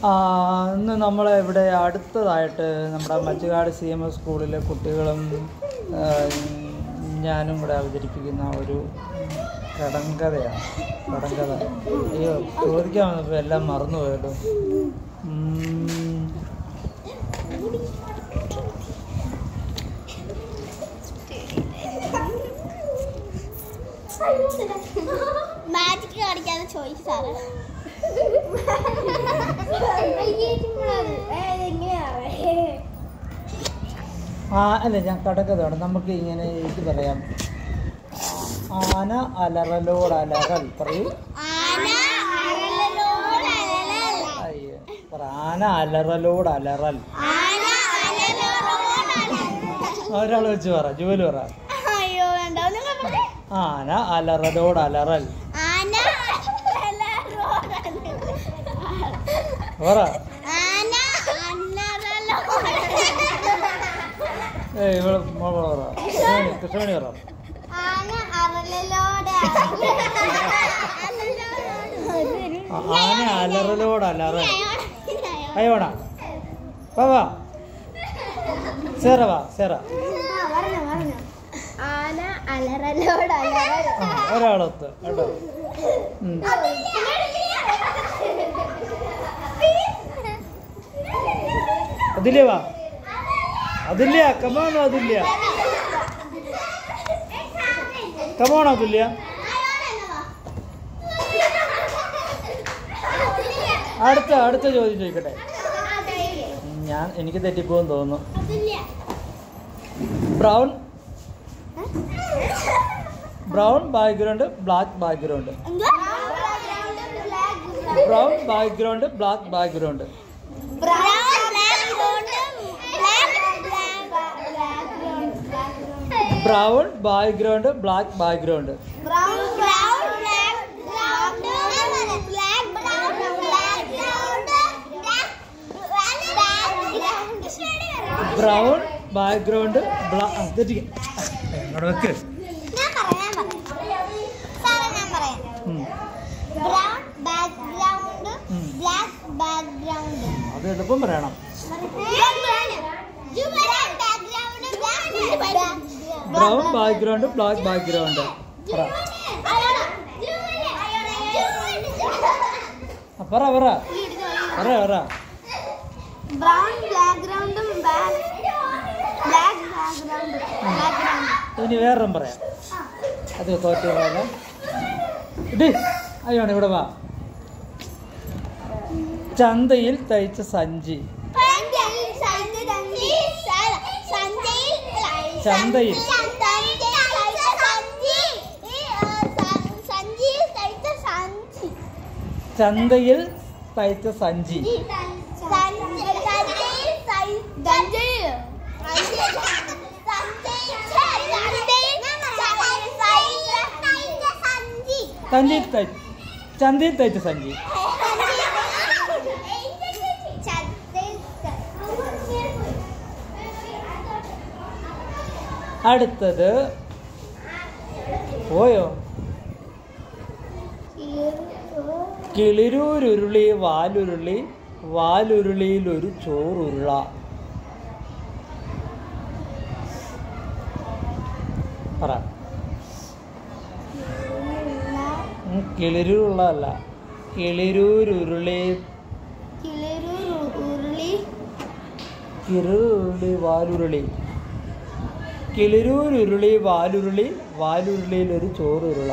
ആ, ഇന്ന് നമ്മൾ ഇവിടെ അടുത്തതായിട്ട് നമ്മുടെ മച്ചുകാട് സി എം എസ് സ്കൂളിലെ കുട്ടികളും ആ, ഞാനും കൂടെ അവതരിപ്പിക്കുന്ന ഒരു കടങ്കഥയാണ് കടങ്കഥ അയ്യോ ചോദിക്കാൻ വന്നപ്പോൾ എല്ലാം മറന്നു പോയല്ലോ ഉം. മാജിക് കാണിക്കാതെ ചോദിച്ചു സാറ് ആ അല്ല ഞാൻ കടക്കഥയാണ് നമുക്ക് ഇങ്ങനെ ഇത് പറയാം ആന അലറലോട് അലറൽ പറയൂ ആന അലലോട് അലലൽ. അയ്യോ പറ ആന അലറലോട് അലറൽ ആന അലലോട് അലലൽ. ഒരാൾ വെച്ച് പറ ജോലി പറ അയ്യോ വേണ്ട ഒന്ന് പറഞ്ഞേ. ആന അലറലോട് അലറൽ ആന അലലോട് അലലൽ. പറ ആന അലലോട് ഏയ് ഇവിടെ മോള് പറ കൃഷ്ണമണി കൃഷ്ണമണി പറ ആന അലലോട് ആ, ആന അലറലോട് അലറൽ അയ്യോണ വാ വാ സേറ വാ സേറ ആന അലറലോട് അലറൽ ആ ഒരാളൊത്ത് കേട്ടോ ഉം. അതില്ലേ വാ അതില്ല കമോണോ അതില്ല കമോണോ അതില്ല അടുത്ത അടുത്ത ചോദ്യം ചോദിക്കട്ടെ ഉം, ഞാൻ എനിക്ക് തെറ്റിപ്പോന്ന് തോന്നുന്നു brown brown background black background brown background black background brown background black background brown background black തെറ്റിക്ക എന്നോട് വെക്ക് ഞാൻ പറയാം ഞാൻ പറയാം സാറേ ഞാൻ പറയാം ഉം. ബ്രൗൺ ബാക്ക്ഗ്രൗണ്ട് ഉം. ബ്ലാക്ക് ബാക്ക്ഗ്രൗണ്ട് അത് എളുപ്പം പറയണം ബ്രൗൺ ബാക്ക്ഗ്രൗണ്ട് ബ്ലാക്ക് ബാക്ക്ഗ്രൗണ്ട് പറ ആ, പറ പറ പറ പറ ബ്രൗൺ ബാക്ക്ഗ്രൗണ്ടും ബ്ലാക്ക് ബാക്ക്ഗ്രൗണ്ടും ബാക്ക്ഗ്രൗണ്ട് ഇനി വേറൊന്നും പറയാം അത് തോറ്റു പോകാം ഇടി അയ്യാണ് ഇവിടെ വാ ചന്തയിൽ തയ്ച്ച സഞ്ചി ചന്തയിൽ. ചന്തയിൽ തയ്ച്ച സഞ്ചി സഞ്ചിയിൽ തയ്ച്ച ചന്തയിൽ തയ്ച്ച സഞ്ചി അടുത്തത് പോയോ കിളിരൂരുരുളി വാലുരുളി വാലുരുളിയിൽ ഒരു ചോറുരുള പറ ഉം, കിളിരൂരുള്ളതല്ല കിളിരൂരുരുളി ഉരുളി കിരുരുളി വാലുരുളി കിളിരൂരുരുളി വാലുരുളി വാലുരുളിയിൽ ഒരു ചോറുരുള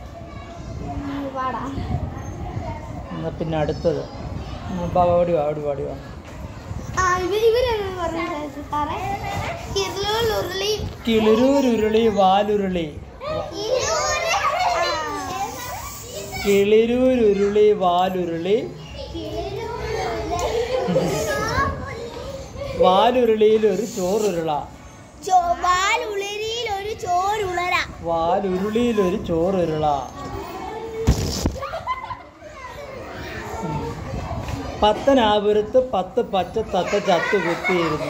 വാടാ എന്നാ പിന്നെ അടുത്തത് ഉം, ബാ, ഓടി വാ ഓടി വാ, ഓടി വാ ആ ഇവർ ഇവരാണ് പറഞ്ഞത് സാറേ കിർലൂർ ഉരുളി കിളിരൂരുരുളി വാലുരുളി കിളിരൂരുരുളി വാലുരുളി വാലുരുളിയിൽ ഒരു ചോറുരുള ചൊവ്വാലുളിരിയിൽ ഒരു ചോരുളര വാലുരുളിയിൽ ഒരു ചോറുരുള പത്തനാപുരത്ത് പത്ത് പച്ച തത്ത ചത്തു കുത്തിയിരുന്നു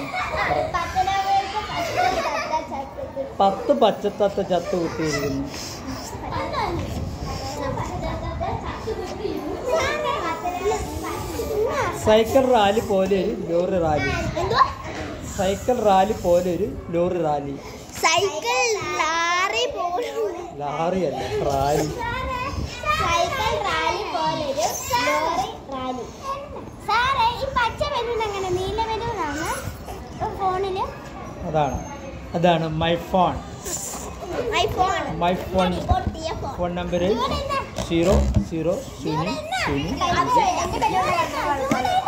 പത്ത് പച്ചത്തത്ത ചത്തു കുത്തിയിരിക്കുന്നു സൈക്കിൾ റാലി പോലെ ഒരു ലോറി റാലി എന്തുവാ സൈക്കിൾ റാലി പോലെ ഒരു ലോറി റാലി സൈക്കിൾ ലാറി പോലും ലാറി അല്ല റാലി സൈക്കിൾ റാലി പോലൊരു ലോറി റാലി സാറേ ഈ പച്ച ബലൂൺ എങ്ങനെ നീല ബലൂണാണ് ഫോണില് അതാണ് അതാണ് my phone iPhone my phone പൊട്ടിയ ഫോൺ ഫോൺ നമ്പർ ഇവിടെ എന്നാ? സീറോ സീറോ ശൂന്യം ശൂന്യം അത് എന്റെ ബലൂൺ